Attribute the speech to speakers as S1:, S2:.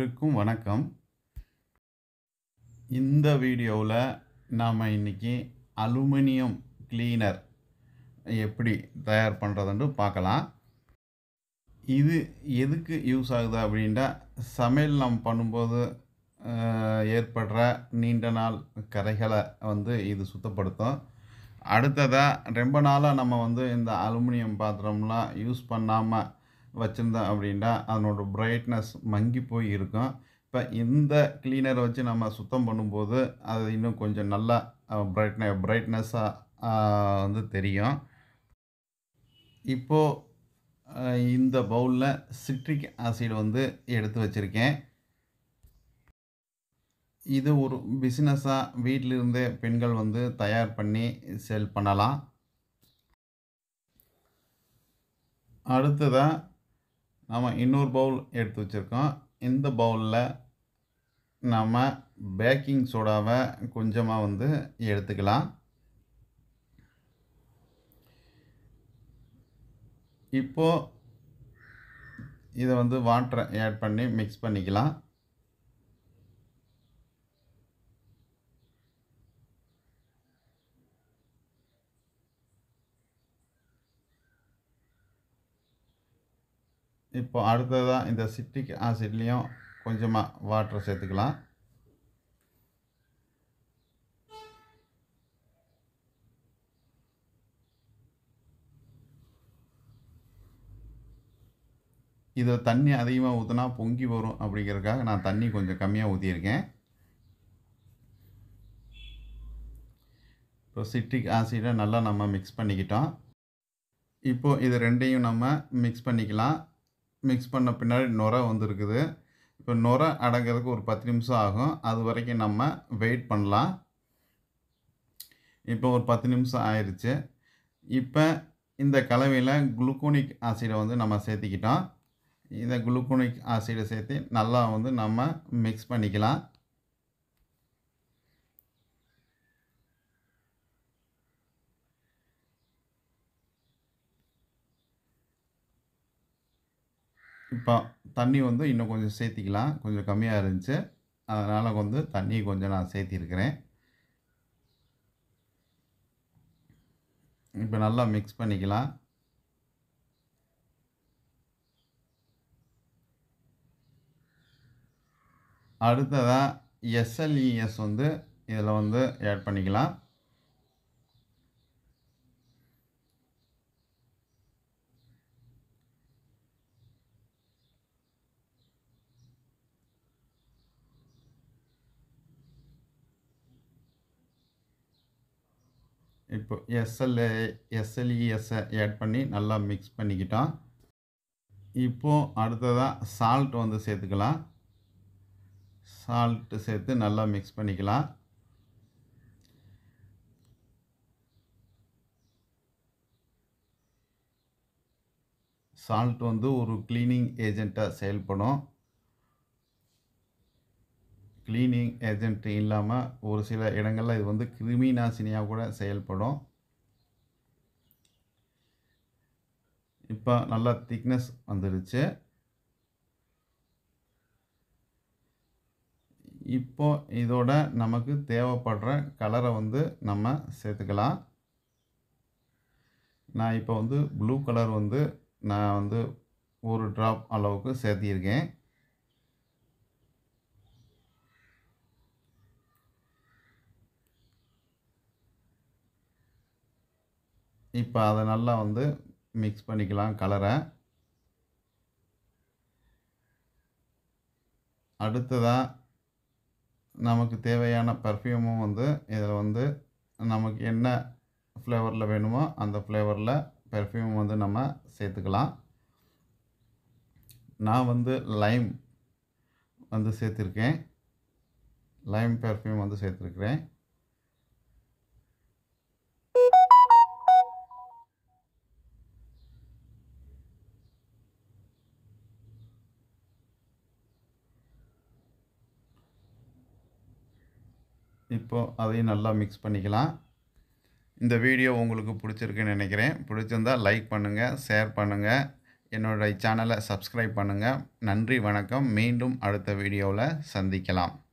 S1: அனைவருக்கும் வணக்கம் இந்த வீடியோவில் நாம் இன்னைக்கு அலுமினியம் கிளீனர் எப்படி தயார் பண்ணுறதுன்னு பார்க்கலாம் இது எதுக்கு யூஸ் ஆகுது அப்படின்ட்டா சமையல் நம்ம பண்ணும்போது அஹ், ஏற்படுற நீண்ட நாள் கரைகளை வந்து இது சுத்தப்படுத்தும் அடுத்ததாக ரொம்ப நாளாக நம்ம வந்து இந்த அலுமினியம் பாத்திரம்லாம் யூஸ் பண்ணாமல் வச்சுருந்தோம் அப்படின்னா அதனோட பிரைட்னஸ் மங்கி போய் இருக்கும் இப்போ இந்த கிளீனரை வச்சு நம்ம சுத்தம் பண்ணும்போது அது இன்னும் கொஞ்சம் நல்லா பிரைட்ன பிரைட்னஸாக வந்து தெரியும் இப்போது இந்த பவுலில் சிட்ரிக் ஆசிட் வந்து எடுத்து வச்சுருக்கேன் இது ஒரு பிஸ்னஸாக வீட்டிலிருந்தே பெண்கள் வந்து தயார் பண்ணி செல் பண்ணலாம் அடுத்ததாக நம்ம இன்னொரு பவுல் எடுத்து வச்சுருக்கோம் இந்த பவுலில் நம்ம பேக்கிங் சோடாவை கொஞ்சமாக வந்து எடுத்துக்கலாம் இப்போது இதை வந்து வாட்டரை ஆட் பண்ணி மிக்ஸ் பண்ணிக்கலாம் இப்போ அடுத்ததாக இந்த சிட்ரிக் ஆசிட்லேயும் கொஞ்சமாக வாட்டர் சேர்த்துக்கலாம் இதில் தண்ணி அதிகமாக ஊற்றினா பொங்கி வரும் அப்படிங்கிறதுக்காக நான் தண்ணி கொஞ்சம் கம்மியாக ஊற்றியிருக்கேன் இப்போ சிட்ரிக் ஆசிடை நல்லா நம்ம மிக்ஸ் பண்ணிக்கிட்டோம் இப்போது இது ரெண்டையும் நம்ம மிக்ஸ் பண்ணிக்கலாம் மிக்ஸ் பண்ண பின்னாடி நுரை வந்துருக்குது இப்போ நுரை அடங்கிறதுக்கு ஒரு பத்து நிமிஷம் ஆகும் அது வரைக்கும் நம்ம வெயிட் பண்ணலாம் இப்போ ஒரு பத்து நிமிஷம் ஆயிடுச்சு இப்போ இந்த கலவையில் குளுக்கோனிக் ஆசிடை வந்து நம்ம சேர்த்திக்கிட்டோம் இந்த குளுக்கோனிக் ஆசிடை சேர்த்து நல்லா வந்து நம்ம மிக்ஸ் பண்ணிக்கலாம் இப்போ தண்ணி வந்து இன்னும் கொஞ்சம் சேர்த்திக்கலாம் கொஞ்சம் கம்மியாக இருந்துச்சு அதனால் வந்து தண்ணி கொஞ்சம் நான் சேர்த்திருக்கிறேன் இப்போ நல்லா மிக்ஸ் பண்ணிக்கலாம் அடுத்ததாக எஸ்எல்இஎஸ் வந்து இதில் வந்து ஆட் பண்ணிக்கலாம் இப்போ எஸ்எல் எஸ்எல்இஎஸ்ஸை ஆட் பண்ணி நல்லா மிக்ஸ் பண்ணிக்கிட்டோம் இப்போது அடுத்ததாக சால்ட் வந்து சேர்த்துக்கலாம் சால்ட்டு சேர்த்து நல்லா மிக்ஸ் பண்ணிக்கலாம் சால்ட் வந்து ஒரு க்ளீனிங் ஏஜெண்ட்டாக செயல்படும் க்ளீனிங் ஏஜென்ட் இல்லாமல் ஒரு சில இடங்களில் இது வந்து கிருமி நாசினியாக கூட செயல்படும் இப்போ நல்லா திக்னஸ் வந்துடுச்சு இப்போ இதோட நமக்கு தேவைப்படுற கலரை வந்து நம்ம சேர்த்துக்கலாம் நான் இப்போ வந்து ப்ளூ கலர் வந்து நான் வந்து ஒரு ட்ராப் அளவுக்கு சேர்த்திருக்கேன் இப்போ அதை நல்லா வந்து மிக்ஸ் பண்ணிக்கலாம் கலரை அடுத்ததாக நமக்கு தேவையான பர்ஃப்யூமும் வந்து இதில் வந்து நமக்கு என்ன ஃப்ளேவரில் வேணுமோ அந்த ஃப்ளேவரில் பெர்ஃப்யூம் வந்து நம்ம சேர்த்துக்கலாம் நான் வந்து லைம் வந்து சேர்த்துருக்கேன் லைம் பெர்ஃப்யூம் வந்து சேர்த்துருக்குறேன் இப்போது அதையும் நல்லா மிக்ஸ் பண்ணிக்கலாம் இந்த வீடியோ உங்களுக்கு பிடிச்சிருக்குன்னு நினைக்கிறேன் பிடிச்சிருந்தா லைக் பண்ணுங்கள் ஷேர் பண்ணுங்கள் என்னோட சேனலை சப்ஸ்கிரைப் பண்ணுங்கள் நன்றி வணக்கம் மீண்டும் அடுத்த வீடியோவில் சந்திக்கலாம்